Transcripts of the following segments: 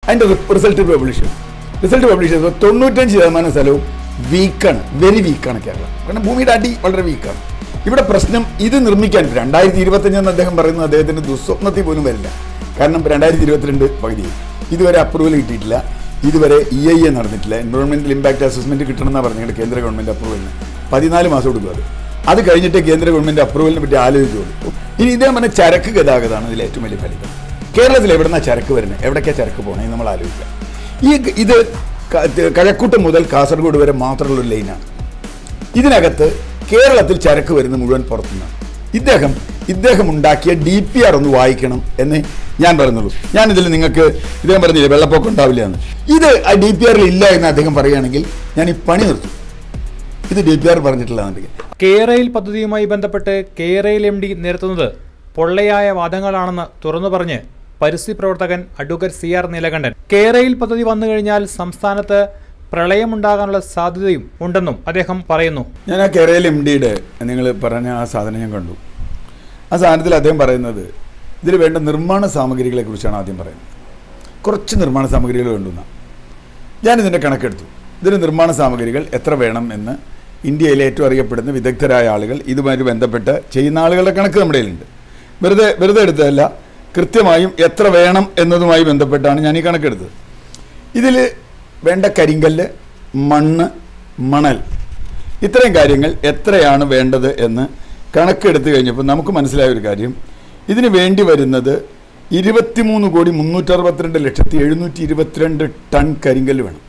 അതിൻ്റെ result publish ചെയ്തു result publish ചെയ്തപ്പോൾ തൊണ്ണൂറ്റഞ്ച് ശതമാനം സ്ഥലവും വീക്കാണ് വെരി വീക്കാണ് കേരളം കാരണം ഭൂമിയുടെ അടി വളരെ വീക്കാണ് ഇവിടെ പ്രശ്നം ഇത് നിർമ്മിക്കാൻ രണ്ടായിരത്തി ഇരുപത്തഞ്ചെന്ന് അദ്ദേഹം പറയുന്നത് അദ്ദേഹത്തിൻ്റെ ദുസ്വപ്നത്തിൽ പോലും വരില്ല കാരണം രണ്ടായിരത്തി ഇരുപത്തിരണ്ട് പകുതി ഇതുവരെ അപ്രൂവൽ കിട്ടിയിട്ടില്ല ഇതുവരെ ഇ ഐ എ നടന്നിട്ടില്ല എൻവയോൺമെൻറ്റൽ ഇമ്പാക്ട് അസസ്മെൻറ്റ് കിട്ടണമെന്നാണ് പറഞ്ഞത് കേന്ദ്ര ഗവൺമെൻറ് അപ്രൂവലിന് പതിനാല് മാസം എടുക്കും അത് അത് കഴിഞ്ഞിട്ട് കേന്ദ്ര ഗവൺമെൻറ് അപ്രൂവലിനെ പറ്റി ആലോചിച്ചുള്ളൂ ഇനി ഇദ്ദേഹം പറഞ്ഞ ചരക്ക് ഗതാഗതമാണ് ഇതിൽ ഏറ്റവും വലിയ ഫലിതം കേരളത്തിൽ എവിടുന്നാ ചരക്ക് വരുന്നത് എവിടേക്കാണ് ചരക്ക് പോകണേ നമ്മൾ ആലോചിക്കാം ഈ ഇത് ക- കഴക്കൂട്ടം മുതൽ കാസർഗോഡ് വരെ മാത്രമുള്ള ഒരു ലൈനാണ് ഇതിനകത്ത് കേരളത്തിൽ ചരക്ക് വരുന്ന മുഴുവൻ പുറത്തുനിന്നാണ് ഇദ്ദേഹം ഇദ്ദേഹം ഉണ്ടാക്കിയ ഡി പി ആർ ഒന്ന് വായിക്കണം എന്ന് ഞാൻ പറഞ്ഞുള്ളൂ ഞാനിതിൽ നിങ്ങൾക്ക് ഇദ്ദേഹം പറഞ്ഞില്ലേ വെള്ളപ്പൊക്കം ഉണ്ടാവില്ല എന്ന് ഇത് ആ ഡി പി ആറിൽ ഇല്ല എന്ന് അദ്ദേഹം പറയുകയാണെങ്കിൽ ഞാൻ ഈ പണി നിർത്തും ഇത് ഡി പി ആർ പറഞ്ഞിട്ടില്ലാന്നുണ്ടെങ്കിൽ കേരയിൽ പദ്ധതിയുമായി ബന്ധപ്പെട്ട് കേരയിൽ എം ഡി നിരത്തുന്നത് പൊള്ളയായ വാദങ്ങളാണെന്ന് തുറന്നു പറഞ്ഞ് പരിസ്ഥിതി പ്രവർത്തകൻ അഡ്വക്കേറ്റ് സി ആർ നീലകണ്ഠൻ കേരയിൽ പദ്ധതി വന്നു കഴിഞ്ഞാൽ സംസ്ഥാനത്ത് പ്രളയമുണ്ടാകാനുള്ള സാധ്യതയും ഉണ്ടെന്നും അദ്ദേഹം പറയുന്നു ഞാൻ ആ കേരള എം ഡിയുടെ നിങ്ങൾ പറഞ്ഞ ആ സാധനം ഞാൻ കണ്ടു ആ സാധനത്തിൽ അദ്ദേഹം പറയുന്നത് ഇതിൽ വേണ്ട നിർമ്മാണ സാമഗ്രികളെ കുറിച്ചാണ് ആദ്യം പറയുന്നത് കുറച്ച് നിർമ്മാണ സാമഗ്രികൾ വേണ്ടുന്ന ഞാനിതിൻ്റെ കണക്കെടുത്തു ഇതിന് നിർമ്മാണ സാമഗ്രികൾ എത്ര വേണം എന്ന് ഇന്ത്യയിലെ ഏറ്റവും അറിയപ്പെടുന്ന വിദഗ്ധരായ ആളുകൾ ഇതുമായി ബന്ധപ്പെട്ട് ചെയ്യുന്ന ആളുകളുടെ കണക്ക് നമ്മുടെ കയ്യിലുണ്ട് വെറുതെ വെറുതെ എടുത്തതല്ല കൃത്യമായും എത്ര വേണം എന്നതുമായി ബന്ധപ്പെട്ടാണ് ഞാൻ ഈ കണക്കെടുത്തത് ഇതിൽ വേണ്ട കരിങ്കല്ല് മണ്ണ് മണൽ ഇത്രയും കാര്യങ്ങൾ എത്രയാണ് വേണ്ടത് എന്ന് കണക്കെടുത്ത് കഴിഞ്ഞപ്പോൾ നമുക്ക് മനസ്സിലായ ഒരു കാര്യം ഇതിന് വേണ്ടി വരുന്നത് ഇരുപത്തിമൂന്ന് കോടി മുന്നൂറ്ററുപത്തിരണ്ട് ലക്ഷത്തി എഴുന്നൂറ്റി ഇരുപത്തിരണ്ട് ടൺ കരിങ്കല്ല് വേണം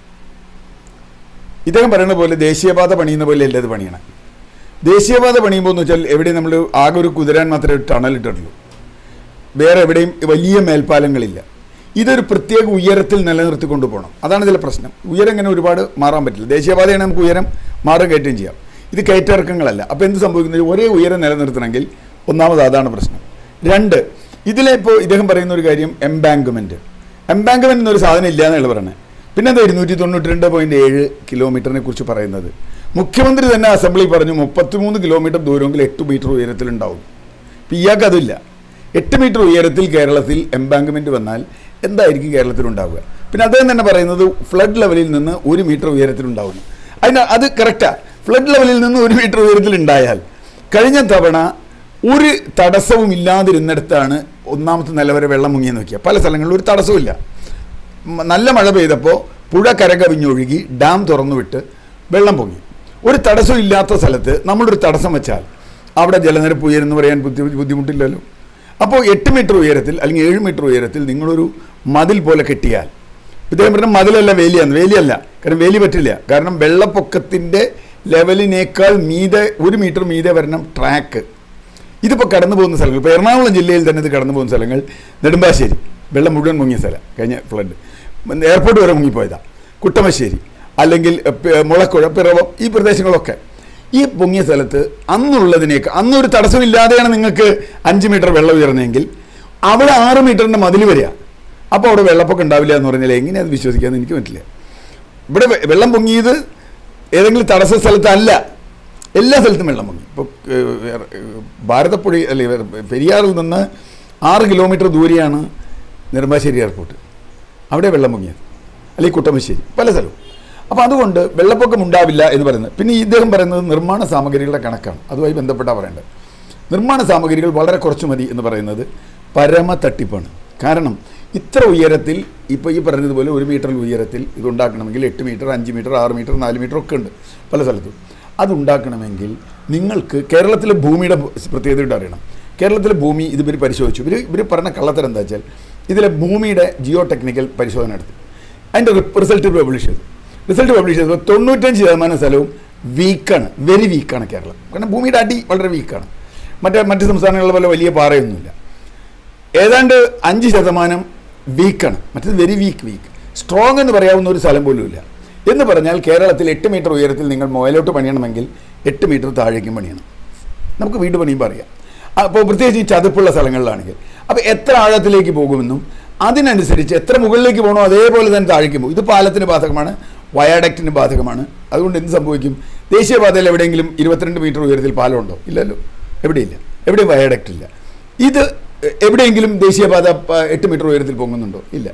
ഇദ്ദേഹം പറയുന്ന പോലെ ദേശീയപാത പണിയുന്ന പോലെ അല്ല ഇത് പണിയണം ദേശീയപാത പണിയുമ്പോൾ എന്ന് വെച്ചാൽ എവിടെ നമ്മൾ ആകെ ഒരു കുതിരാൻ മാത്രമേ ഒരു ടണൽ ഇട്ടിട്ടുള്ളൂ വേറെ എവിടെയും വലിയ മേൽപ്പാലങ്ങളില്ല ഇതൊരു പ്രത്യേക ഉയരത്തിൽ നിലനിർത്തി കൊണ്ടുപോകണം അതാണ് ഇതിലെ പ്രശ്നം ഉയരം ഇങ്ങനെ ഒരുപാട് മാറാൻ പറ്റില്ല ദേശീയപാതയാണ് നമുക്ക് ഉയരം മാറും കയറ്റം ചെയ്യാം ഇത് കയറ്റിറക്കങ്ങളല്ല അപ്പോൾ എന്ത് സംഭവിക്കുന്നത് ഒരേ ഉയരം നിലനിർത്തണമെങ്കിൽ ഒന്നാമത് അതാണ് പ്രശ്നം രണ്ട് ഇതിലെ ഇപ്പോൾ ഇദ്ദേഹം പറയുന്ന ഒരു കാര്യം എംബാങ്ക്മെൻറ്റ് എംബാങ്ക്മെൻറ്റ് എന്നൊരു സാധനം ഇല്ല എന്നുള്ള പറയുന്നത് പിന്നെ എന്താ ഇരുന്നൂറ്റി തൊണ്ണൂറ്റി രണ്ട് പോയിൻറ്റ് ഏഴ് കിലോമീറ്ററിനെ കുറിച്ച് പറയുന്നത് മുഖ്യമന്ത്രി തന്നെ അസംബ്ലി പറഞ്ഞു മുപ്പത്തിമൂന്ന് കിലോമീറ്റർ ദൂരമെങ്കിൽ എട്ട് മീറ്റർ ഉയരത്തിലുണ്ടാവും ഇപ്പം ഇയാൾക്ക് അതില്ല എട്ട് മീറ്റർ ഉയരത്തിൽ കേരളത്തിൽ എംബാങ്ക്മെന്റ് വന്നാൽ എന്തായിരിക്കും കേരളത്തിൽ ഉണ്ടാവുക പിന്നെ അദ്ദേഹം തന്നെ പറയുന്നത് ഫ്ലഡ് ലെവലിൽ നിന്ന് ഒരു മീറ്റർ ഉയരത്തിലുണ്ടാവുന്നു അതിന് അത് കറക്റ്റാ ഫ്ലഡ് ലെവലിൽ നിന്ന് ഒരു മീറ്റർ ഉയരത്തിൽ ഉണ്ടായാൽ കഴിഞ്ഞ തവണ ഒരു തടസ്സവും ഇല്ലാതിരുന്നിടത്താണ് ഒന്നാമത്തെ നില വരെ വെള്ളം മുങ്ങിയെന്ന് നോക്കിയ പല സ്ഥലങ്ങളിലും ഒരു തടസ്സവും മ- നല്ല മഴ പെയ്തപ്പോൾ പുഴ കരകവിഞ്ഞൊഴുകി ഡാം തുറന്നുവിട്ട് വെള്ളം പൊങ്ങി ഒരു തടസ്സം ഇല്ലാത്ത സ്ഥലത്ത് നമ്മളൊരു തടസ്സം വെച്ചാൽ അവിടെ ജലനിരപ്പ് ഉയരുന്നു പറയാൻ ബുദ്ധി ബുദ്ധിമുട്ടില്ലല്ലോ അപ്പോൾ എട്ട് മീറ്റർ ഉയരത്തിൽ അല്ലെങ്കിൽ ഏഴ് മീറ്റർ ഉയരത്തിൽ നിങ്ങളൊരു മതിൽ പോലെ കെട്ടിയാൽ ഇദ്ദേഹം പറഞ്ഞ മതിലല്ല വേലിയാണ് വേലിയല്ല കാരണം വേലി പറ്റില്ല കാരണം വെള്ളപ്പൊക്കത്തിൻ്റെ ലെവലിനേക്കാൾ മീതെ ഒരു മീറ്റർ മീതെ വരണം ട്രാക്ക് ഇതിപ്പോൾ കടന്നു പോകുന്ന സ്ഥലങ്ങൾ ഇപ്പോൾ എറണാകുളം ജില്ലയിൽ തന്നെ ഇത് കടന്നു പോകുന്ന സ്ഥലങ്ങൾ നെടുമ്പാശ്ശേരി വെള്ളം മുഴുവൻ മുങ്ങിയ സ്ഥലം കഴിഞ്ഞ ഫ്ലഡ് എയർപോർട്ട് വരെ മുങ്ങിപ്പോയതാണ് കുട്ടമശ്ശേരി അല്ലെങ്കിൽ പി- മുളക്കുഴ പിറവം ഈ പ്രദേശങ്ങളൊക്കെ ഈ പൊങ്ങിയ സ്ഥലത്ത് അന്നുള്ളതിനേക്ക് അന്നൊരു തടസ്സമില്ലാതെയാണ് നിങ്ങൾക്ക് അഞ്ച് മീറ്റർ വെള്ളം ഉയർന്നെങ്കിൽ അവിടെ ആറ് മീറ്ററിൻ്റെ മതിൽ വരിക അപ്പോൾ അവിടെ വെള്ളപ്പൊക്കം ഉണ്ടാവില്ല എന്ന് പറഞ്ഞാൽ എങ്ങനെ അത് വിശ്വസിക്കാമെന്ന് എനിക്ക് പറ്റില്ല ഇവിടെ വെ- വെള്ളം പൊങ്ങിയത് ഏതെങ്കിലും തടസ്സ സ്ഥലത്തല്ല എല്ലാ സ്ഥലത്തും വെള്ളം പൊങ്ങി ഇപ്പോൾ ഭാരതപ്പുഴ അല്ലെ പെരിയാറിൽ നിന്ന് ആറ് കിലോമീറ്റർ ദൂരെയാണ് നെടുമ്പാശ്ശേരി എയർപോർട്ട് അവിടെ വെള്ളം പൊങ്ങിയത് അല്ലെങ്കിൽ കുട്ടമശ്ശേരി പല സ്ഥലവും അപ്പോൾ അതുകൊണ്ട് വെള്ളപ്പൊക്കം ഉണ്ടാവില്ല എന്ന് പറയുന്നത് പിന്നെ ഈ ഇദ്ദേഹം പറയുന്നത് നിർമ്മാണ സാമഗ്രികളുടെ കണക്കാണ് അതുമായി ബന്ധപ്പെട്ടാണ് പറയേണ്ടത് നിർമ്മാണ സാമഗ്രികൾ വളരെ കുറച്ച് മതി എന്ന് പറയുന്നത് പരമ തട്ടിപ്പാണ് കാരണം ഇത്ര ഉയരത്തിൽ ഇപ്പോൾ ഈ പറഞ്ഞതുപോലെ ഒരു മീറ്റർ ഉയരത്തിൽ ഇത് ഉണ്ടാക്കണമെങ്കിൽ എട്ട് മീറ്റർ അഞ്ച് മീറ്റർ ആറ് മീറ്റർ നാല് മീറ്റർ ഒക്കെ ഉണ്ട് പല സ്ഥലത്തും അതുണ്ടാക്കണമെങ്കിൽ നിങ്ങൾക്ക് കേരളത്തിലെ ഭൂമിയുടെ പ്രത്യേകതയായിട്ട് അറിയണം കേരളത്തിലെ ഭൂമി ഇത് ഇവർ പരിശോധിച്ചു ഇവർ ഇവർ പറഞ്ഞ കള്ളത്തരം എന്താ വെച്ചാൽ ഇതിലെ ഭൂമിയുടെ ജിയോ ടെക്നിക്കൽ പരിശോധന നടത്തി അതിൻ്റെ റിസൾട്ട് പബ്ലിഷ് ചെയ്തു റിസൾട്ട് പബ്ലിഷ് ചെയ്തപ്പോൾ തൊണ്ണൂറ്റഞ്ച് ശതമാനം സ്ഥലവും വീക്കാണ് വെരി വീക്കാണ് കേരളം കാരണം ഭൂമിയുടെ അടി വളരെ വീക്കാണ് മറ്റേ മറ്റ് സംസ്ഥാനങ്ങളിലെ പോലെ വലിയ പാറയൊന്നുമില്ല ഏതാണ്ട് അഞ്ച് ശതമാനം വീക്കാണ് മറ്റത് വെരി വീക്ക് വീക്ക് സ്ട്രോങ് എന്ന് പറയാവുന്ന ഒരു സ്ഥലം പോലും ഇല്ല എന്ന് പറഞ്ഞാൽ കേരളത്തിൽ എട്ട് മീറ്റർ ഉയരത്തിൽ നിങ്ങൾ മുയലോട്ട് പണിയണമെങ്കിൽ എട്ട് മീറ്റർ താഴേക്കും പണിയണം നമുക്ക് വീട് പണിയുമ്പോൾ അറിയാം അപ്പോൾ പ്രത്യേകിച്ച് ഈ ചതുപ്പുള്ള സ്ഥലങ്ങളിലാണെങ്കിൽ അപ്പോൾ എത്ര ആഴത്തിലേക്ക് പോകുമെന്നും അതിനനുസരിച്ച് എത്ര മുകളിലേക്ക് പോകണോ അതേപോലെ തന്നെ താഴേക്ക് പോകും ഇത് പാലത്തിന് ബാധകമാണ് വയാഡക്റ്റിന് ബാധകമാണ് അതുകൊണ്ട് എന്ത് സംഭവിക്കും ദേശീയപാതയിൽ എവിടെയെങ്കിലും ഇരുപത്തിരണ്ട് മീറ്റർ ഉയരത്തിൽ പാലമുണ്ടോ ഇല്ലല്ലോ എവിടെയില്ല എവിടെയും വയാഡക്റ്റ് ഇല്ല ഇത് എവിടെയെങ്കിലും ദേശീയപാത പ- എട്ട് മീറ്റർ ഉയരത്തിൽ പൊങ്ങുന്നുണ്ടോ ഇല്ല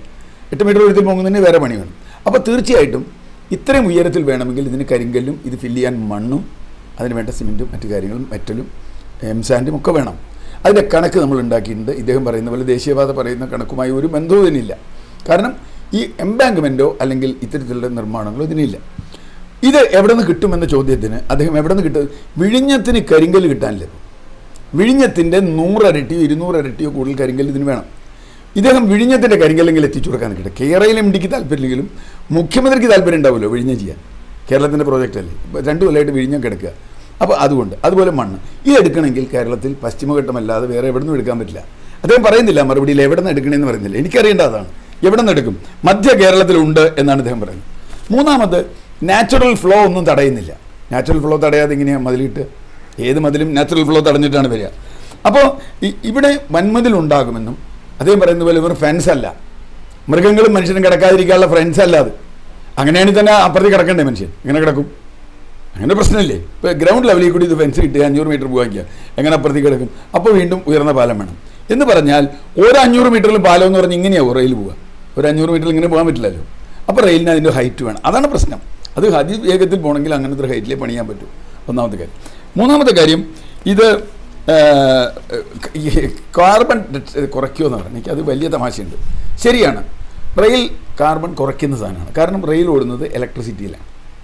എട്ട് മീറ്റർ ഉയരത്തിൽ പോകുന്നതിന് വേറെ പണി വേണം അപ്പോൾ തീർച്ചയായിട്ടും ഇത്രയും ഉയരത്തിൽ വേണമെങ്കിൽ ഇതിന് കരിങ്കല്ലും ഇത് ഫില്ല് ചെയ്യാൻ മണ്ണും അതിന് വേണ്ട സിമെൻറ്റും മറ്റു കാര്യങ്ങളും മെറ്റലും എം സാൻഡും ഒക്കെ വേണം അതിൻ്റെ കണക്ക് നമ്മൾ ഉണ്ടാക്കിയിട്ടുണ്ട് ഇദ്ദേഹം പറയുന്ന പോലെ ദേശീയപാത പറയുന്ന കണക്കുമായി ഒരു ബന്ധവും ഇതിനില്ല കാരണം ഈ എംബാങ്ക്മെൻറ്റോ അല്ലെങ്കിൽ ഇത്തരത്തിലുള്ള നിർമ്മാണങ്ങളോ ഇതിനില്ല ഇത് എവിടെ നിന്ന് കിട്ടുമെന്ന ചോദ്യത്തിന് അദ്ദേഹം എവിടെ നിന്ന് കിട്ടും വിഴിഞ്ഞത്തിന് കരിങ്കല്ല് കിട്ടാനില്ല ഇപ്പോൾ. വിഴിഞ്ഞത്തിൻ്റെ നൂറരട്ടിയോ ഇരുന്നൂറരട്ടിയോ കൂടുതൽ കരിങ്കല്ല് ഇതിന് വേണം ഇദ്ദേഹം വിഴിഞ്ഞത്തിൻ്റെ കരിങ്കല്ലെങ്കിൽ എത്തിച്ചു കൊടുക്കാൻ കിട്ടും കേരളയിൽ എം ഡിക്ക് താല്പര്യമില്ലെങ്കിലും മുഖ്യമന്ത്രിക്ക് താല്പര്യം ഉണ്ടാവുമല്ലോ വിഴിഞ്ഞം ചെയ്യാൻ കേരളത്തിൻ്റെ പ്രോജക്റ്റ് അല്ലേ ഇപ്പോൾ രണ്ട് കൊല്ലമായിട്ട് വിഴിഞ്ഞം കിടക്കുക അപ്പോൾ അതുകൊണ്ട് അതുപോലെ മണ്ണ് ഇത് എടുക്കണമെങ്കിൽ കേരളത്തിൽ പശ്ചിമഘട്ടമല്ലാതെ വേറെ എവിടെ നിന്നും എടുക്കാൻ പറ്റില്ല അദ്ദേഹം പറയുന്നില്ല മറുപടിയിൽ എവിടെ നിന്ന് എടുക്കണമെന്ന് പറയുന്നില്ല എനിക്കറിയേണ്ട അതാണ് എവിടെ നിന്ന് എടുക്കും മധ്യ കേരളത്തിലുണ്ട് എന്നാണ് അദ്ദേഹം പറയുന്നത് മൂന്നാമത് നാച്ചുറൽ ഫ്ലോ ഒന്നും തടയുന്നില്ല നാച്ചുറൽ ഫ്ലോ തടയാതെ ഇങ്ങനെയാണ് മതിലിട്ട് ഏത് മതിലും നാച്ചുറൽ ഫ്ലോ തടഞ്ഞിട്ടാണ് വരിക അപ്പോൾ ഈ- ഇവിടെ വൻമതിൽ ഉണ്ടാകുമെന്നും അദ്ദേഹം പറയുന്ന പോലെ ഇവർ ഫെൻസ് അല്ല മൃഗങ്ങളും മനുഷ്യനും കിടക്കാതിരിക്കാനുള്ള ഫ്രണ്ട്സ് അല്ല അത് അങ്ങനെയാണെങ്കിൽ തന്നെ അപ്പുറത്ത് കിടക്കണ്ടേ മനുഷ്യൻ എങ്ങനെ കിടക്കും അങ്ങനെ പ്രശ്നമില്ലേ ഇപ്പോൾ ഗ്രൗണ്ട് ലെവലിൽ കൂടി ഇത് ഫെൻസ് കിട്ടുക അഞ്ഞൂറ് മീറ്റർ പോകാൻ എങ്ങനെ അപ്പുറത്തേക്ക് കിടക്കും അപ്പോൾ വീണ്ടും ഉയർന്ന പാലം വേണം എന്ന് പറഞ്ഞാൽ ഒരു അഞ്ഞൂറ് മീറ്ററിൽ പാലം എന്ന് പറഞ്ഞ് ഇങ്ങനെയാവും റെയിൽ പോവുക ഒരു അഞ്ഞൂറ് മീറ്ററിൽ ഇങ്ങനെ പോകാൻ പറ്റില്ലല്ലോ അപ്പോൾ റെയിലിന് അതിൻ്റെ ഹൈറ്റ് വേണം അതാണ് പ്രശ്നം അത് അതിവേഗത്തിൽ പോകണമെങ്കിൽ അങ്ങനത്തെ ഒരു ഹൈറ്റിലേ പണിയാൻ പറ്റൂ ഒന്നാമത്തെ കാര്യം മൂന്നാമത്തെ കാര്യം ഇത് ആ, ഈ കാർബൺ കുറയ്ക്കുമെന്ന് പറഞ്ഞു എനിക്ക് അത് വലിയ തമാശയുണ്ട് ശരിയാണ് റെയിൽ കാർബൺ കുറയ്ക്കുന്ന സാധനമാണ് കാരണം റെയിൽ ഓടുന്നത് ഇലക്ട്രിസിറ്റിയിലാണ്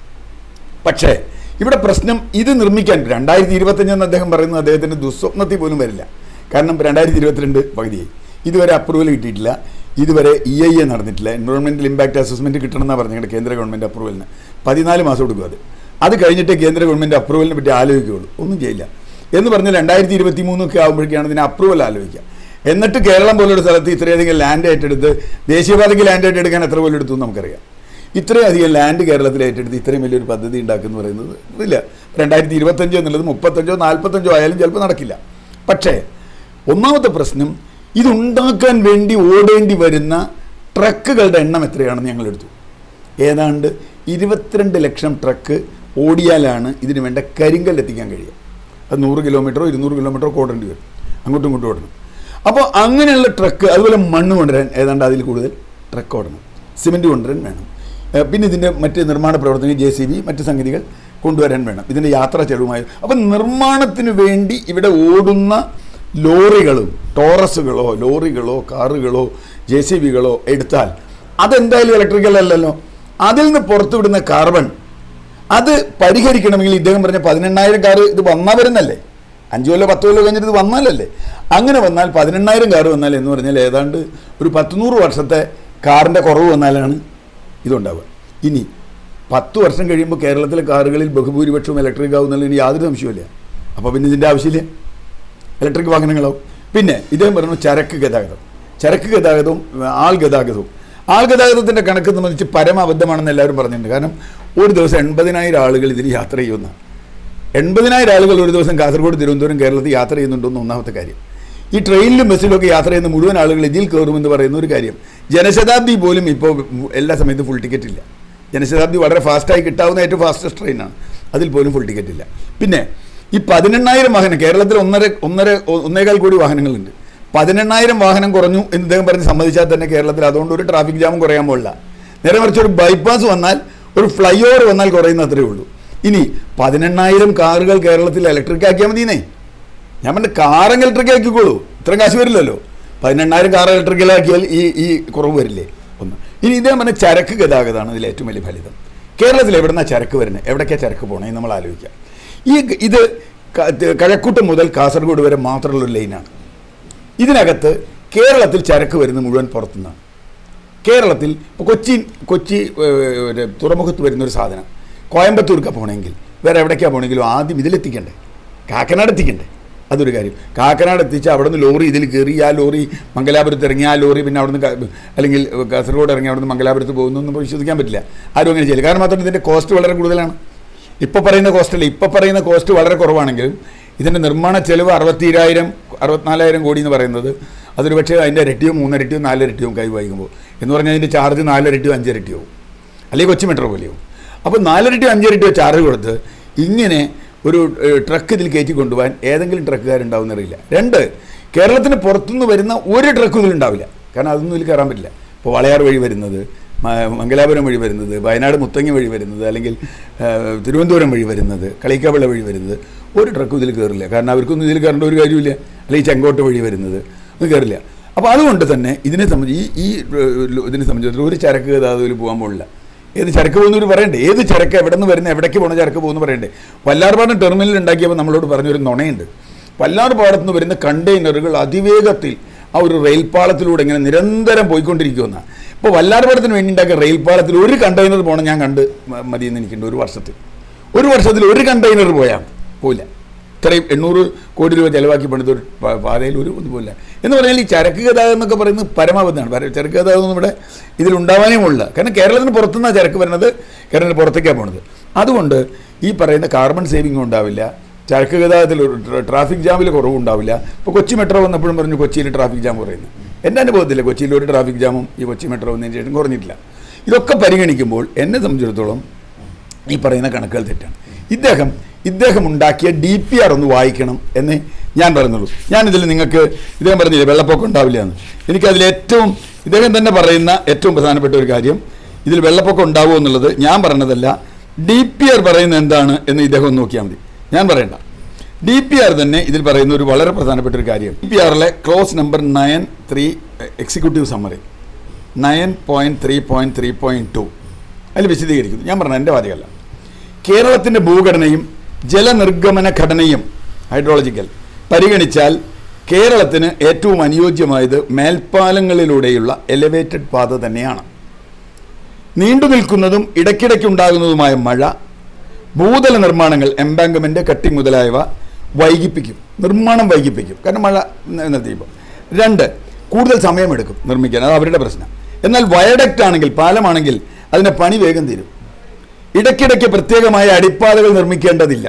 പക്ഷേ ഇവിടെ പ്രശ്നം ഇത് നിർമ്മിക്കാൻ രണ്ടായിരത്തി ഇരുപത്തഞ്ചെന്ന് അദ്ദേഹം പറയുന്നത് അദ്ദേഹത്തിൻ്റെ ദുസ്വപ്നത്തിൽ പോലും വരില്ല കാരണം രണ്ടായിരത്തി ഇരുപത്തിരണ്ട് പകുതിയായി ഇതുവരെ അപ്രൂവൽ കിട്ടിയിട്ടില്ല ഇതുവരെ ഇ ഐ എ നടന്നിട്ടില്ല എൻവയോൺമെൻറ്റൽ ഇമ്പാക്റ്റ് അസസ്മെൻറ്റ് കിട്ടണമെന്നാണ് പറഞ്ഞത് കേന്ദ്ര ഗവൺമെൻറ് അപ്രൂവലിന് പതിനാല് മാസം എടുക്കും അത് അത് കഴിഞ്ഞിട്ട് കേന്ദ്ര ഗവൺമെൻറ് അപ്രൂവലിനെ പറ്റി ആലോചിക്കുകയുള്ളൂ ഒന്നും ചെയ്യില്ല എന്ന് പറഞ്ഞ് രണ്ടായിരത്തി ഇരുപത്തി മൂന്നൊക്കെ ആകുമ്പോഴേക്കാണ് ഇതിന് അപ്രൂവൽ ആലോചിക്കുക എന്നിട്ട് കേരളം പോലൊരു സ്ഥലത്ത് ഇത്രയധികം ലാൻഡ് ഏറ്റെടുത്ത് ദേശീയപാതയ്ക്ക് ലാൻഡ് ഏറ്റെടുക്കാൻ എത്ര പോലും എടുത്തു എന്ന് നമുക്കറിയാം ഇത്രയും അധികം ലാൻഡ് കേരളത്തിൽ ഏറ്റെടുത്ത് ഇത്രയും വലിയൊരു പദ്ധതി ഉണ്ടാക്കുന്നു പറയുന്നത് ഇല്ല രണ്ടായിരത്തി ഇരുപത്തഞ്ചോ എന്നുള്ളത് മുപ്പത്തഞ്ചോ നാൽപ്പത്തഞ്ചോ ആയാലും ചിലപ്പോൾ നടക്കില്ല പക്ഷേ ഒന്നാമത്തെ പ്രശ്നം ഇതുണ്ടാക്കാൻ വേണ്ടി ഓടേണ്ടി വരുന്ന ട്രക്കുകളുടെ എണ്ണം എത്രയാണെന്ന് ഞങ്ങൾ എടുത്തു ഏതാണ്ട് ഇരുപത്തിരണ്ട് ലക്ഷം ട്രക്ക് ഓടിയാലാണ് ഇതിന് വേണ്ട കരിങ്കല്ല് എത്തിക്കാൻ കഴിയുക അത് നൂറ് കിലോമീറ്ററോ ഇരുന്നൂറ് കിലോമീറ്ററോ ഓടേണ്ടി വരും അങ്ങോട്ടും ഇങ്ങോട്ടും ഓടണം അപ്പോൾ അങ്ങനെയുള്ള ട്രക്ക് അതുപോലെ മണ്ണ് കൊണ്ടുവരാൻ ഏതാണ്ട് അതിൽ കൂടുതൽ ട്രക്ക് ഓടണം സിമെൻറ്റ് കൊണ്ടുവരാൻ വേണം ഏഹ് പിന്നെ ഇതിൻ്റെ മറ്റ് നിർമ്മാണ പ്രവർത്തനങ്ങൾ ജെ സി ബി മറ്റ് സംഗതികൾ കൊണ്ടുവരാൻ വേണം ഇതിൻ്റെ യാത്രാ ചെലവുമായി അപ്പം നിർമ്മാണത്തിന് വേണ്ടി ഇവിടെ ഓടുന്ന ലോറികളും ടോറസുകളോ ലോറികളോ കാറുകളോ ജെ സി ബികളോ എടുത്താൽ അതെന്തായാലും ഇലക്ട്രിക്കൽ അല്ലല്ലോ അതിൽ നിന്ന് പുറത്തുവിടുന്ന കാർബൺ അത് പരിഹരിക്കണമെങ്കിൽ ഇദ്ദേഹം പറഞ്ഞ പതിനെണ്ണായിരം കാറ് ഇത് വന്നാൽ വരുന്നല്ലേ അഞ്ചു കൊല്ലോ പത്ത് കൊല്ലോ കഴിഞ്ഞിട്ട് ഇത് വന്നാലല്ലേ അങ്ങനെ വന്നാൽ പതിനെണ്ണായിരം കാറ് വന്നാൽ എന്ന് പറഞ്ഞാൽ ഏതാണ്ട് ഒരു പത്തുനൂറ് വർഷത്തെ കാറിൻ്റെ കുറവ് വന്നാലാണ് ഇതുണ്ടാവുക ഇനി പത്ത് വർഷം കഴിയുമ്പോൾ കേരളത്തിലെ കാറുകളിൽ ബഹുഭൂരിപക്ഷവും ഇലക്ട്രിക് ആവുന്നതിന് യാതൊരു സംശയമില്ല അപ്പോൾ പിന്നെ ഇതിൻ്റെ ആവശ്യമില്ല ഇലക്ട്രിക് വാഹനങ്ങളാവും പിന്നെ ഇദ്ദേഹം പറഞ്ഞു ചരക്ക് ഗതാഗതം ചരക്ക് ഗതാഗതവും ആൾ ഗതാഗതവും ആൾ ഗതാഗതത്തിൻ്റെ കണക്ക് സംബന്ധിച്ച് പരമാബദ്ധമാണെന്ന് എല്ലാവരും പറഞ്ഞിട്ടുണ്ട് കാരണം ഒരു ദിവസം എൺപതിനായിരം ആളുകൾ ഇതിൽ യാത്ര ചെയ്യുന്ന എൺപതിനായിരം ആളുകൾ ഒരു ദിവസം കാസർഗോഡ് തിരുവനന്തപുരം കേരളത്തിൽ യാത്ര ചെയ്യുന്നുണ്ടെന്ന് ഒന്നാമത്തെ കാര്യം ഈ ട്രെയിനിലും ബസ്സിലും ഒക്കെ യാത്ര ചെയ്യുന്ന മുഴുവൻ ആളുകൾ ഇതിൽ കയറുമെന്ന് പറയുന്ന ഒരു കാര്യം ജനശതാബ്ദി പോലും ഇപ്പോൾ എല്ലാ സമയത്തും ഫുൾ ടിക്കറ്റ് ഇല്ല ജനശതാബ്ദി വളരെ ഫാസ്റ്റായി കിട്ടാവുന്ന ഏറ്റവും ഫാസ്റ്റസ്റ്റ് ട്രെയിനാണ് അതിൽ പോലും ഫുൾ ടിക്കറ്റ് ഇല്ല പിന്നെ ഈ പതിനെണ്ണായിരം വാഹനം കേരളത്തിൽ ഒന്നര ഒന്നര ഒന്നേകാൽ കോടി വാഹനങ്ങളുണ്ട് പതിനെണ്ണായിരം വാഹനം കുറഞ്ഞു എന്ന് ഇദ്ദേഹം പറഞ്ഞ് സമ്മതിച്ചാൽ തന്നെ കേരളത്തിൽ അതുകൊണ്ട് ഒരു ട്രാഫിക് ജാമും കുറയാൻ പോകില്ല നേരെ മറിച്ച് ഒരു ബൈപ്പാസ് വന്നാൽ ഒരു ഫ്ലൈ ഓവർ വന്നാൽ കുറയുന്ന അത്രേ ഉള്ളൂ ഇനി പതിനെണ്ണായിരം കാറുകൾ കേരളത്തിൽ ഇലക്ട്രിക് ആക്കിയാൽ മതിയെന്നേ ഞാൻ പറഞ്ഞ കാറങ്ങ് ഇലക്ട്രിക് ആക്കിക്കോളൂ ഇത്രയും കാശ് വരില്ലല്ലോ പതിനെണ്ണായിരം കാർ ഇലക്ട്രിക്കലാക്കിയാൽ ഈ ഈ കുറവ് വരില്ലേ ഒന്ന് ഇനി ഇദ്ദേഹം പറഞ്ഞ ചരക്ക് ഗതാഗതമാണ് ഇതിൽ ഏറ്റവും വലിയ ഫലിതം കേരളത്തിൽ എവിടുന്നാ ചരക്ക് വരുന്നത് എവിടേക്കാണ് ചരക്ക് പോകണേ നമ്മൾ ആലോചിക്കാം ഈ ഗ- ഇത് ക- ത- കഴക്കൂട്ടം മുതൽ കാസർഗോഡ് വരെ മാത്രമുള്ള ഒരു ലൈനാണ് ഇതിനകത്ത് കേരളത്തിൽ ചരക്ക് വരുന്നത് മുഴുവൻ പുറത്തുനിന്നാണ് കേരളത്തിൽ ഇപ്പോൾ കൊച്ചി കൊച്ചി ഏഹ്, ഒരു തുറമുഖത്ത് വരുന്നൊരു സാധനം കോയമ്പത്തൂർക്ക് പോകണമെങ്കിൽ വേറെ എവിടേക്കാണ് പോകണമെങ്കിലും ആദ്യം ഇതിലെത്തിക്കണ്ടേ കാക്കനാട് എത്തിക്കണ്ടേ അതൊരു കാര്യം കാക്കനാട് എത്തിച്ച് അവിടെ നിന്ന് ലോറി ഇതിൽ കയറി ആ ലോറി മംഗലാപുരത്ത് ഇറങ്ങി ആ ലോറി പിന്നെ അവിടെ നിന്ന് അല്ലെങ്കിൽ കാസർഗോഡ് ഇറങ്ങി അവിടെ നിന്ന് മംഗലാപുരത്ത് പോകുന്നു എന്ന് വിശ്വസിക്കാൻ പറ്റില്ല ആരും അങ്ങനെ ചെയ്യില്ല കാരണം മാത്രം ഇതിൻ്റെ കോസ്റ്റ് വളരെ കൂടുതലാണ് ഇപ്പോൾ പറയുന്ന കോസ്റ്റ് അല്ല ഇപ്പോൾ പറയുന്ന കോസ്റ്റ് വളരെ കുറവാണെങ്കിലും ഇതിൻ്റെ നിർമ്മാണ ചെലവ് അറുപത്തിരായിരം അറുപത്തിനാലായിരം കോടി എന്ന് പറയുന്നത് അതൊരു പക്ഷേ അതിൻ്റെ ഇരട്ടിയോ മൂന്നിരട്ടിയോ നാലിരട്ടിയോ കൈ വായിക്കുമ്പോൾ എന്ന് പറഞ്ഞാൽ അതിൻ്റെ ചാർജ് നാലിരട്ടിയോ അഞ്ചിരട്ടിയോ അല്ലെങ്കിൽ കൊച്ചി മെട്രോ പോലെയോ അപ്പോൾ നാലിരട്ടിയോ അഞ്ചിരട്ടിയോ ചാർജ് കൊടുത്ത് ഇങ്ങനെ ഒരു ഏഹ്, ട്രക്ക് ഇതിൽ കയറ്റി കൊണ്ടുപോകാൻ ഏതെങ്കിലും ട്രക്കുകാരുണ്ടാവുന്നറിയില്ല രണ്ട് കേരളത്തിന് പുറത്തുനിന്ന് വരുന്ന ഒരു ട്രക്കും ഇതിലുണ്ടാവില്ല കാരണം അതൊന്നും ഇതിൽ കയറാൻ പറ്റില്ല ഇപ്പോൾ വളയാർ വഴി വരുന്നത് മ- മംഗലാപുരം വഴി വരുന്നത് വയനാട് മുത്തങ്ങ വഴി വരുന്നത് അല്ലെങ്കിൽ ആ, തിരുവനന്തപുരം വഴി വരുന്നത് കളിക്കാവിള വഴി വരുന്നത് ഒരു ട്രക്കും ഇതിൽ കയറില്ല കാരണം അവർക്കൊന്നും ഇതിൽ കയറേണ്ട ഒരു കാര്യമില്ല അല്ലെങ്കിൽ ചെങ്കോട്ട വഴി വരുന്നത് ഒന്നും കയറില്ല അപ്പോൾ അതുകൊണ്ട് തന്നെ ഇതിനെ സംബന്ധിച്ച് ഈ ഈ ഏഹ്, ഇതിനെ സംബന്ധിച്ചിടത്തോളം ഒരു ചരക്ക് ഗതാഗതത്തിൽ പോകാൻ പോകില്ല ഏത് ചരക്ക് പോകുന്നവർ പറയണ്ടേ ഏത് ചരക്ക് എവിടെ നിന്ന് വരുന്ന എവിടേക്ക് പോകുന്ന ചരക്ക് പോകുന്നു പറയണ്ടേ വല്ലാർപാടം ടെർമിനൽ ഉണ്ടാക്കിയപ്പോൾ നമ്മളോട് പറഞ്ഞൊരു നുണയുണ്ട് വല്ലാർപാടത്ത് നിന്ന് വരുന്ന കണ്ടെയ്നറുകൾ അതിവേഗത്തിൽ ആ ഒരു റെയിൽപാളത്തിലൂടെ ഇങ്ങനെ നിരന്തരം പോയിക്കൊണ്ടിരിക്കുമെന്നാണ് ഇപ്പോൾ വല്ലാർപാടത്തിന് വേണ്ടി ഉണ്ടാക്കിയ റെയിൽപാളത്തിൽ ഒരു കണ്ടെയ്നർ പോകണം ഞാൻ കണ്ട് മ- മതിയെന്ന് എനിക്കുണ്ട് ഒരു വർഷത്തിൽ ഒരു വർഷത്തിൽ ഒരു കണ്ടെയ്നർ പോയാൽ പോയില്ല ഇത്രയും എണ്ണൂറ് കോടി രൂപ ചിലവാക്കി പണിത ഒരു പ- പാതയിൽ ഒരു ഒന്നും പോയില്ല എന്ന് പറഞ്ഞാൽ ഈ ചരക്ക് ഗതാഗതം എന്നൊക്കെ പറയുന്നത് പരമാവധിയാണ് പര- ചരക്ക് ഗതാഗതം ഒന്നും ഇവിടെ ഇതിൽ ഉണ്ടാവാനേ ഉള്ള കാരണം കേരളത്തിന് പുറത്തുനിന്നാണ് ചരക്ക് വരുന്നത് കേരളത്തിന് പുറത്തേക്കാണ് പോണത് അതുകൊണ്ട് ഈ പറയുന്ന കാർബൺ സേവിങ് ഉണ്ടാവില്ല ചരക്ക് ഗതാഗതത്തിൽ ഒരു ട്ര- ട്രാഫിക് ജാമിൽ കുറവുണ്ടാവില്ല ഇപ്പോൾ കൊച്ചി മെട്രോ വന്നപ്പോഴും പറഞ്ഞു കൊച്ചിയിൽ ട്രാഫിക് ജാം കുറയുന്നു എൻ്റെ അനുഭവത്തില്ല കൊച്ചിയിൽ ഒരു ട്രാഫിക് ജാമും ഈ കൊച്ചി മെട്രോ വന്നതിന് ശേഷം കുറഞ്ഞിട്ടില്ല ഇതൊക്കെ പരിഗണിക്കുമ്പോൾ എന്നെ സംബന്ധിച്ചിടത്തോളം ഈ പറയുന്ന കണക്കുകൾ തെറ്റാണ് ഇദ്ദേഹം ഇദ്ദേഹം ഉണ്ടാക്കിയ ഡി പി ആർ ഒന്ന് വായിക്കണം എന്ന് ഞാൻ പറയുന്നുള്ളൂ ഞാനിതിൽ നിങ്ങൾക്ക് ഇദ്ദേഹം പറഞ്ഞില്ലേ വെള്ളപ്പൊക്കം ഉണ്ടാവില്ല എന്ന് എനിക്കതിൽ ഏറ്റവും ഇദ്ദേഹം തന്നെ പറയുന്ന ഏറ്റവും പ്രധാനപ്പെട്ട ഒരു കാര്യം ഇതിൽ വെള്ളപ്പൊക്കം ഉണ്ടാവുമോ എന്നുള്ളത് ഞാൻ പറഞ്ഞതല്ല ഡി പി ആർ പറയുന്നത് എന്താണ് എന്ന് ഇദ്ദേഹം ഒന്ന് നോക്കിയാൽ മതി ഞാൻ പറയണ്ട ഡി പി ആർ തന്നെ ഇതിൽ പറയുന്ന ഒരു വളരെ പ്രധാനപ്പെട്ട ഒരു കാര്യം ഡി പി ആറിലെ clause number nine three executive summary nine point three point three point two അതിൽ വിശദീകരിക്കുന്നു ഞാൻ പറഞ്ഞ എൻ്റെ വാദികല്ല കേരളത്തിൻ്റെ ഭൂഘടനയും ജലനിർഗമന ഘടനയും ഹൈഡ്രോളജിക്കൽ പരിഗണിച്ചാൽ കേരളത്തിന് ഏറ്റവും അനുയോജ്യമായത് മേൽപ്പാലങ്ങളിലൂടെയുള്ള എലിവേറ്റഡ് പാത തന്നെയാണ് നീണ്ടു നിൽക്കുന്നതും ഇടയ്ക്കിടയ്ക്കുണ്ടാകുന്നതുമായ മഴ ഭൂതല നിർമ്മാണങ്ങൾ എംബാങ്ക്മെൻറ്റ് കട്ടിംഗ് മുതലായവ വൈകിപ്പിക്കും നിർമ്മാണം വൈകിപ്പിക്കും കാരണം മഴ ന- നിർത്തിയപ്പോൾ രണ്ട് കൂടുതൽ സമയമെടുക്കും നിർമ്മിക്കാൻ അത് അവരുടെ പ്രശ്നം എന്നാൽ വയഡക്റ്റ് ആണെങ്കിൽ പാലമാണെങ്കിൽ അതിൻ്റെ പണി വേഗം തീരും ഇടയ്ക്കിടയ്ക്ക് പ്രത്യേകമായ അടിപ്പാതകൾ നിർമ്മിക്കേണ്ടതില്ല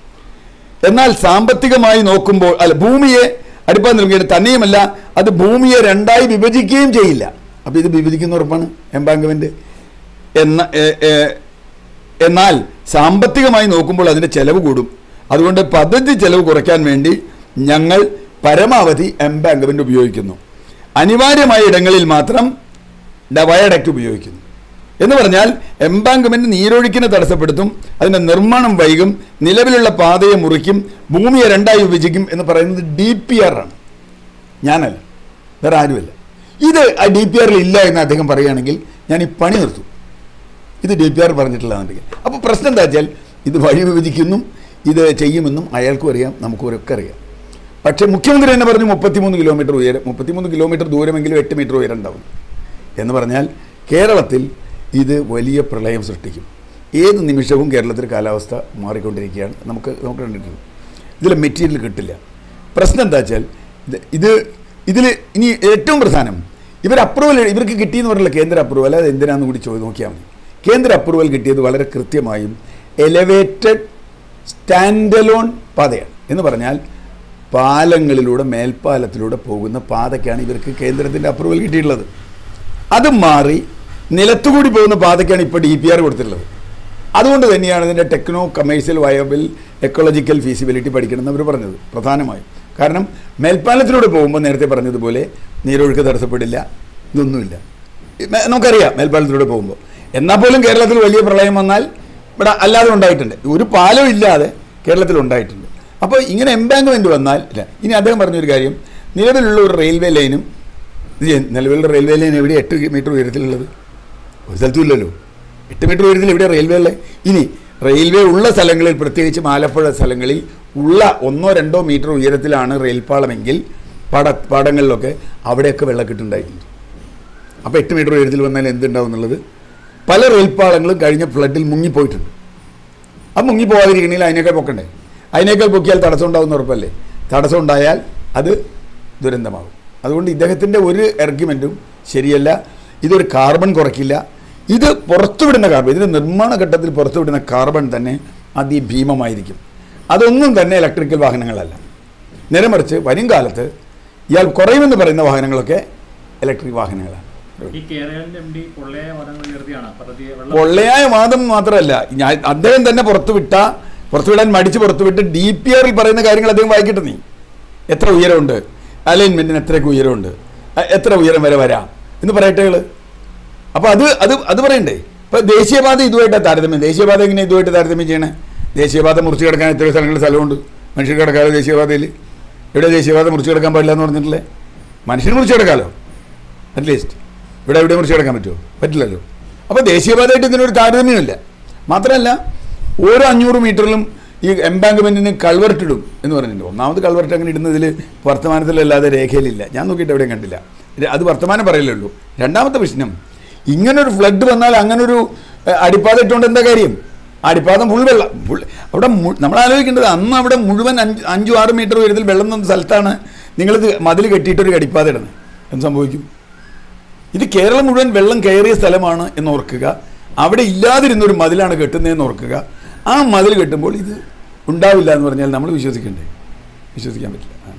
എന്നാൽ സാമ്പത്തികമായി നോക്കുമ്പോൾ അല്ല ഭൂമിയെ അടിപ്പാത നിർമ്മിക്കേണ്ടത് തന്നെയുമല്ല അത് ഭൂമിയെ രണ്ടായി വിഭജിക്കുകയും ചെയ്യില്ല അപ്പോൾ ഇത് വിഭജിക്കുന്ന ഉറപ്പാണ് എംബാങ്ക്മെൻറ്റ് എന്ന എ- എ- എന്നാൽ സാമ്പത്തികമായി നോക്കുമ്പോൾ അതിൻ്റെ ചെലവ് കൂടും അതുകൊണ്ട് പദ്ധതി ചെലവ് കുറയ്ക്കാൻ വേണ്ടി ഞങ്ങൾ പരമാവധി എംബാങ്ക്മെൻറ്റ് ഉപയോഗിക്കുന്നു അനിവാര്യമായ ഇടങ്ങളിൽ മാത്രം വയഡക്റ്റ് ഉപയോഗിക്കുന്നു എന്ന് പറഞ്ഞാൽ എംബാങ്ക്മെന്റ് നീരൊഴുക്കിനെ തടസ്സപ്പെടുത്തും അതിന്റെ നിർമ്മാണം വൈകും നിലവിലുള്ള പാതയെ മുറിക്കും ഭൂമിയെ രണ്ടായി വിഭജിക്കും എന്ന് പറയുന്നത് ഡി പി ആർ ആണ് ഞാനല്ല വേറെ ആരുമല്ല ഇത് ആ ഡി പി ആറിൽ ഇല്ല എന്ന് അദ്ദേഹം പറയുകയാണെങ്കിൽ ഞാൻ ഈ പണി നിർത്തും ഇത് ഡി പി ആർ പറഞ്ഞിട്ടുള്ളതാണെങ്കിൽ അപ്പോൾ പ്രശ്നം എന്താ വെച്ചാൽ ഇത് വഴി വിഭജിക്കുന്നും ഇത് ചെയ്യുമെന്നും അയാൾക്കും അറിയാം നമുക്കും അറിയാം പക്ഷേ മുഖ്യമന്ത്രി തന്നെ പറഞ്ഞു മുപ്പത്തിമൂന്ന് കിലോമീറ്റർ ഉയരം മുപ്പത്തിമൂന്ന് കിലോമീറ്റർ ദൂരമെങ്കിലും എട്ട് മീറ്റർ ഉയരം ഉണ്ടാവും എന്ന് പറഞ്ഞാൽ കേരളത്തിൽ ഇത് വലിയ പ്രളയം സൃഷ്ടിക്കും ഏത് നിമിഷവും കേരളത്തിൽ കാലാവസ്ഥ മാറിക്കൊണ്ടിരിക്കുകയാണ് നമുക്ക് നമുക്ക് കണ്ടിട്ടുണ്ട് ഇതിൽ മെറ്റീരിയൽ കിട്ടില്ല പ്രശ്നം എന്താ വെച്ചാൽ ഇത് ഇത് ഇതിൽ ഇനി ഏറ്റവും പ്രധാനം ഇവർ അപ്രൂവൽ ഇവർക്ക് കിട്ടിയെന്ന് പറഞ്ഞില്ല കേന്ദ്ര അപ്രൂവൽ അത് എന്തിനാന്ന് കൂടി ചോദിച്ച് നോക്കിയാൽ മതി കേന്ദ്ര അപ്രൂവൽ കിട്ടിയത് വളരെ കൃത്യമായും എലവേറ്റഡ് സ്റ്റാൻഡലോൺ പാതയാണ് എന്ന് പറഞ്ഞാൽ പാലങ്ങളിലൂടെ മേൽപ്പാലത്തിലൂടെ പോകുന്ന പാതയ്ക്കാണ് ഇവർക്ക് കേന്ദ്രത്തിൻ്റെ അപ്രൂവൽ കിട്ടിയിട്ടുള്ളത് അത് മാറി നിലത്തുകൂടി പോകുന്ന പാതയ്ക്കാണ് ഇപ്പോൾ ഡി പി ആർ കൊടുത്തിട്ടുള്ളത് അതുകൊണ്ട് തന്നെയാണ് ഇതിൻ്റെ techno commercial viable ecological feasibility പഠിക്കണമെന്ന് അവർ പറഞ്ഞത് പ്രധാനമായും കാരണം മേൽപ്പാലത്തിലൂടെ പോകുമ്പോൾ നേരത്തെ പറഞ്ഞതുപോലെ നീരൊഴുക്ക് തടസ്സപ്പെടില്ല ഇതൊന്നുമില്ല മേ- നമുക്കറിയാം മേൽപ്പാലത്തിലൂടെ പോകുമ്പോൾ എന്നാൽ പോലും കേരളത്തിൽ വലിയ പ്രളയം വന്നാൽ ഇവിടെ അല്ലാതെ ഉണ്ടായിട്ടുണ്ട് ഒരു പാലം ഇല്ലാതെ കേരളത്തിൽ ഉണ്ടായിട്ടുണ്ട് അപ്പോൾ ഇങ്ങനെ എംബാങ്ക്മെൻറ്റ് വന്നാൽ ഇല്ല ഇനി അദ്ദേഹം പറഞ്ഞൊരു കാര്യം നിലവിലുള്ള ഒരു റെയിൽവേ ലൈനും ഇത് ചെയ്യ- നിലവിലുള്ള റെയിൽവേ ലൈൻ എവിടെ എട്ട് മീറ്റർ ഉയരത്തിലുള്ളത് ഒരു സ്ഥലത്തും ഇല്ലല്ലോ എട്ട് മീറ്റർ ഉയരത്തിൽ എവിടെ റെയിൽവേ ഉള്ളത് ഇനി റെയിൽവേ ഉള്ള സ്ഥലങ്ങളിൽ പ്രത്യേകിച്ച് ആലപ്പുഴ സ്ഥലങ്ങളിൽ ഉള്ള ഒന്നോ രണ്ടോ മീറ്റർ ഉയരത്തിലാണ് റെയിൽപാളമെങ്കിൽ പട പാടങ്ങളിലൊക്കെ അവിടെയൊക്കെ വെള്ളക്കെട്ടുണ്ടായിട്ടുണ്ട് അപ്പോൾ എട്ട് മീറ്റർ ഉയരത്തിൽ വന്നാൽ എന്തുണ്ടാവും എന്നുള്ളത് പല റെയിൽപാളങ്ങളും കഴിഞ്ഞ ഫ്ലഡിൽ മുങ്ങിപ്പോയിട്ടുണ്ട് അത് മുങ്ങിപ്പോകാതിരിക്കണമെങ്കിൽ അതിനേക്കാൾ പൊക്കണ്ടേ അതിനേക്കാൾ പൊക്കിയാൽ തടസ്സം ഉണ്ടാവുന്ന ഉറപ്പല്ലേ തടസ്സം ഉണ്ടായാൽ അത് ദുരന്തമാകും അതുകൊണ്ട് ഇദ്ദേഹത്തിൻ്റെ ഒരു ആർഗ്യുമെൻറ്റും ശരിയല്ല ഇതൊരു കാർബൺ കുറയ്ക്കില്ല ഇത് പുറത്തുവിടുന്ന കാർബൺ ഇതിൻ്റെ നിർമ്മാണ ഘട്ടത്തിൽ പുറത്തുവിടുന്ന കാർബൺ തന്നെ അതിഭീമമായിരിക്കും അതൊന്നും തന്നെ ഇലക്ട്രിക്കൽ വാഹനങ്ങളല്ല നേരെ മറിച്ച് വരും കാലത്ത് ഇയാൾ കുറയുമെന്ന് പറയുന്ന വാഹനങ്ങളൊക്കെ ഇലക്ട്രിക് വാഹനങ്ങളാണ് ഈ കേരളത്തിന്റെ എം ഡി പൊള്ളയായ വാദങ്ങൾ ഉയർത്തിയാണ് പദ്ധതിയെ വെള്ളം പൊള്ളയായ വാദം മാത്രമല്ല ഞാൻ അദ്ദേഹം തന്നെ പുറത്തുവിട്ട പുറത്തുവിടാൻ മടിച്ച് പുറത്തുവിട്ട് ഡി പി ആറിൽ പറയുന്ന കാര്യങ്ങൾ അദ്ദേഹം വായിക്കട്ടെ നീ എത്ര ഉയരമുണ്ട് അലൈൻമെന്റിന് എത്രയൊക്കെ ഉയരമുണ്ട് അ- എത്ര ഉയരം വരെ വരാം എന്ന് പറയട്ടെ അപ്പോൾ അത് അത് അത് പറയണ്ടേ ഇപ്പോൾ ദേശീയപാത ഇതുമായിട്ടാണ് താരതമ്യം ദേശീയപാത എങ്ങനെ ഇതുമായിട്ട് താരതമ്യം ചെയ്യണേ ദേശീയപാത മുറിച്ച് കിടക്കാൻ എത്രയോ സ്ഥലങ്ങളിൽ സ്ഥലമുണ്ട് മനുഷ്യർ കിടക്കാലോ ദേശീയപാതയിൽ ഇവിടെ ദേശീയപാത മുറിച്ച് കിടക്കാൻ പാടില്ല എന്ന് പറഞ്ഞിട്ടില്ലേ മനുഷ്യന് മുറിച്ച് കിടക്കാലോ അറ്റ്ലീസ്റ്റ് ഇവിടെ എവിടെ മുറിച്ച് കിടക്കാൻ പറ്റുമോ പറ്റില്ലല്ലോ അപ്പോൾ ദേശീയപാതയായിട്ട് ഇതിനൊരു താരതമ്യമില്ല മാത്രമല്ല ഓരോ അഞ്ഞൂറ് മീറ്ററിലും ഈ എംബാങ്ക്മെൻറ്റിന് കൾവർട്ടിടും എന്ന് പറഞ്ഞിട്ടുണ്ട് ഒന്നാമത് കൾവർട്ട് അങ്ങനെ ഇടുന്നതിൽ വർത്തമാനത്തിലല്ലാതെ രേഖയിലില്ല ഞാൻ നോക്കിയിട്ട് എവിടെയും കണ്ടില്ല ര- അത് വർത്തമാനം പറയലേ ഉള്ളൂ രണ്ടാമത്തെ പ്രശ്നം ഇങ്ങനൊരു ഫ്ലഡ് വന്നാൽ അങ്ങനൊരു ഏഹ്, അടിപ്പാത ഇട്ടുകൊണ്ട് എന്താ കാര്യം അടിപ്പാതം ഫുൾ വെള്ളം ഫുൾ അവിടെ മു- നമ്മൾ ആലോചിക്കേണ്ടത് അന്ന് അവിടെ മുഴുവൻ അഞ്ച് അഞ്ചും ആറ് മീറ്റർ ഉയരത്തിൽ വെള്ളം നിന്ന സ്ഥലത്താണ് നിങ്ങളിത് മതിൽ കെട്ടിയിട്ടൊരു അടിപ്പാത ഇടുന്നത് എന്ത് സംഭവിക്കും ഇത് കേരളം മുഴുവൻ വെള്ളം കയറിയ സ്ഥലമാണ് എന്ന് ഓർക്കുക അവിടെ ഇല്ലാതിരുന്നൊരു മതിലാണ് കെട്ടുന്നതെന്ന് ഓർക്കുക ആ മതിൽ കെട്ടുമ്പോൾ ഇത് ഉണ്ടാവില്ല എന്ന് പറഞ്ഞാൽ നമ്മൾ വിശ്വസിക്കണ്ടേ വിശ്വസിക്കാൻ പറ്റില്ല ആ.